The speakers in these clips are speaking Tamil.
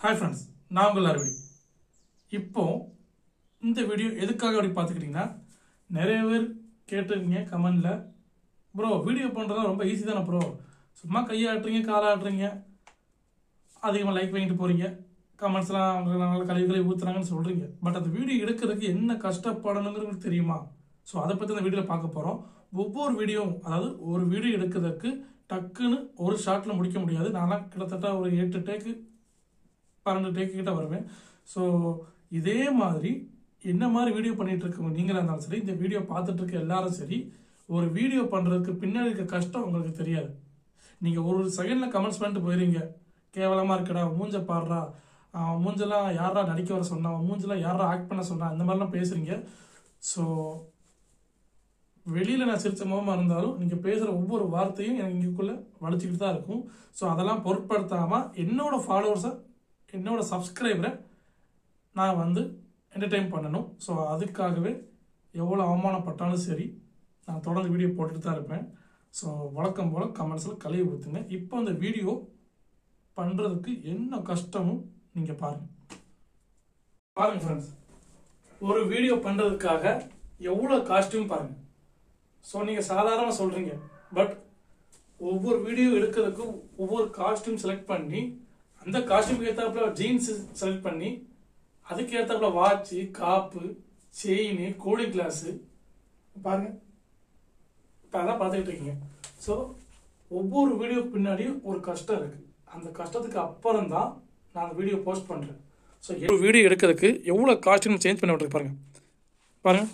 ஹாய் ஃப்ரெண்ட்ஸ் நான் உங்கள் அறுவடி இப்போ இந்த வீடியோ எதுக்காக அப்படி பார்த்துக்கிட்டிங்கன்னா நிறைய பேர் கேட்டிருக்கீங்க கமெண்டில் ப்ரோ வீடியோ பண்ணுறது ரொம்ப ஈஸி தானே ப்ரோ சும்மா கையாட்டுறீங்க காலாட்டுறீங்க அதிகமாக லைக் வாங்கிட்டு போகிறீங்க கமெண்ட்ஸ்லாம் அவங்க நல்ல கழுவி கழுவி ஊற்றுறாங்கன்னு சொல்கிறீங்க பட் அந்த வீடியோ எடுக்கிறதுக்கு என்ன கஷ்டப்படணுங்கிறது தெரியுமா ஸோ அதை பற்றி அந்த வீடியோவில் பார்க்க போகிறோம் ஒவ்வொரு வீடியோவும் அதாவது ஒரு வீடியோ எடுக்கிறதுக்கு டக்குன்னு ஒரு ஷாட்டில் முடிக்க முடியாது நான்லாம் கிட்டத்தட்ட ஒரு எட்டு டேக்கு பன்னெண்டு டேக்கு கிட்ட வருவேன் ஸோ இதே மாதிரி என்ன மாதிரி வீடியோ பண்ணிட்டு இருக்கவங்க நீங்களா இருந்தாலும் சரி இந்த வீடியோ பார்த்துட்டு இருக்க எல்லாரும் சரி ஒரு வீடியோ பண்ணுறதுக்கு பின்னாடி இருக்க கஷ்டம் உங்களுக்கு தெரியாது நீங்கள் ஒரு செகண்டில் கமெண்ட்ஸ் பண்ணிட்டு போயிருங்க கேவலமாக இருக்கடா மூஞ்ச பாடுறா அவன் மூஞ்செல்லாம் யாரா நடிக்க வர சொன்னா அவன் மூஞ்செல்லாம் யாரா ஆக்ட் பண்ண சொன்னா இந்த மாதிரிலாம் பேசுறீங்க ஸோ வெளியில் நான் சிரிச்ச முகமாக இருந்தாலும் நீங்கள் பேசுகிற ஒவ்வொரு வார்த்தையும் எனக்கு இங்கக்குள்ளே வலிச்சுக்கிட்டு தான் இருக்கும் ஸோ அதெல்லாம் பொருட்படுத்தாமல் என்னோட ஃபாலோவர்ஸை என்னோட சப்ஸ்கிரைபரை நான் வந்து என்டர்டெயின் பண்ணணும் ஸோ அதுக்காகவே எவ்வளோ அவமானப்பட்டாலும் சரி நான் தொடர்ந்து வீடியோ போட்டுட்டு தான் இருப்பேன் ஸோ வழக்கம் போல் கமெண்ட்ஸில் கழுவி ஊற்றுங்க இப்போ அந்த வீடியோ பண்ணுறதுக்கு என்ன கஷ்டமும் நீங்கள் பாருங்கள் பாருங்கள் ஃப்ரெண்ட்ஸ் ஒரு வீடியோ பண்ணுறதுக்காக எவ்வளோ காஸ்ட்யூம் பாருங்கள் ஸோ நீங்கள் சாதாரணமாக சொல்கிறீங்க பட் ஒவ்வொரு வீடியோ எடுக்கிறதுக்கும் ஒவ்வொரு காஸ்டியூம் செலக்ட் பண்ணி அந்த காஸ்டியூமுக்கு ஏற்றாப்புல ஜீன்ஸ் செலக்ட் பண்ணி அதுக்கு ஏற்றாப்புல வாட்சு காப்பு செயின் கூலிங் கிளாஸு பாருங்க இப்போ அதான் பார்த்துக்கிட்டு இருக்கீங்க ஸோ ஒவ்வொரு வீடியோ பின்னாடியும் ஒரு கஷ்டம் இருக்கு அந்த கஷ்டத்துக்கு அப்புறம் தான் நான் அந்த வீடியோ போஸ்ட் பண்ணுறேன் ஸோ ஒரு வீடியோ எடுக்கிறதுக்கு எவ்வளோ காஸ்டியூம் சேஞ்ச் பண்ணி விட்டுருக்கு பாருங்க பாருங்க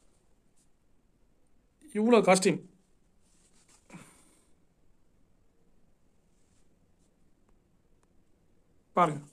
இவ்வளோ காஸ்டியூம் பாருங்க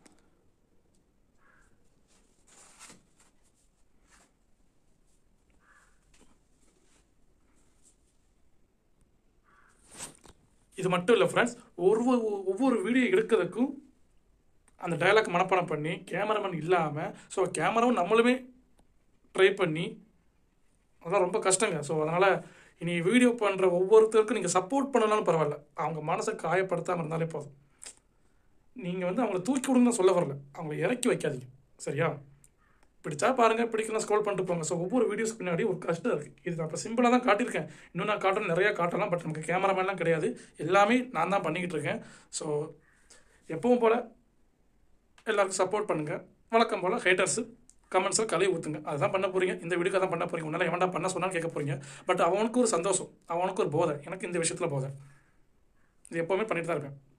இது மட்டும் இல்லை ஃப்ரெண்ட்ஸ் ஒவ்வொரு ஒவ்வொரு வீடியோ எடுக்கிறதுக்கும் அந்த டயலாக் மனப்பாடம் பண்ணி கேமராமேன் இல்லாமல் ஸோ கேமராவும் நம்மளுமே ட்ரை பண்ணி அதெல்லாம் ரொம்ப கஷ்டங்க ஸோ அதனால் இனி வீடியோ பண்ணுற ஒவ்வொருத்தருக்கும் நீங்கள் சப்போர்ட் பண்ணனாலும் பரவாயில்ல அவங்க மனசை காயப்படுத்தாமல் இருந்தாலே போதும் நீங்கள் வந்து அவங்கள தூக்கி விடுங்கன்னு சொல்ல வரல அவங்கள இறக்கி வைக்காதீங்க சரியா பிடிச்சா பாருங்கள் பிடிக்கலாம் ஸ்க்ரோல் பண்ணிட்டு போங்க ஸோ ஒவ்வொரு வீடியோஸ் பின்னாடி ஒரு கஷ்டம் இருக்குது இது நான் இப்போ சிம்பிளாக தான் காட்டியிருக்கேன் இன்னும் நான் காட்டணும் நிறையா காட்டலாம் பட் நமக்கு கேமராமேன்லாம் கிடையாது எல்லாமே நான் தான் பண்ணிக்கிட்டு இருக்கேன் ஸோ எப்பவும் போல் எல்லாருக்கும் சப்போர்ட் பண்ணுங்கள் வழக்கம் போல் ஹேட்டர்ஸு கமெண்ட்ஸில் கலையை ஊற்றுங்க அதுதான் பண்ண போகிறீங்க இந்த வீடியோக்கு தான் பண்ண போகிறீங்க உன்னால் எவன்டா பண்ண சொன்னாலும் கேட்க போகிறீங்க பட் அவனுக்கு ஒரு சந்தோஷம் அவனுக்கு ஒரு போதை எனக்கு இந்த விஷயத்தில் போதை இது எப்போவுமே பண்ணிட்டு தான் இருப்பேன்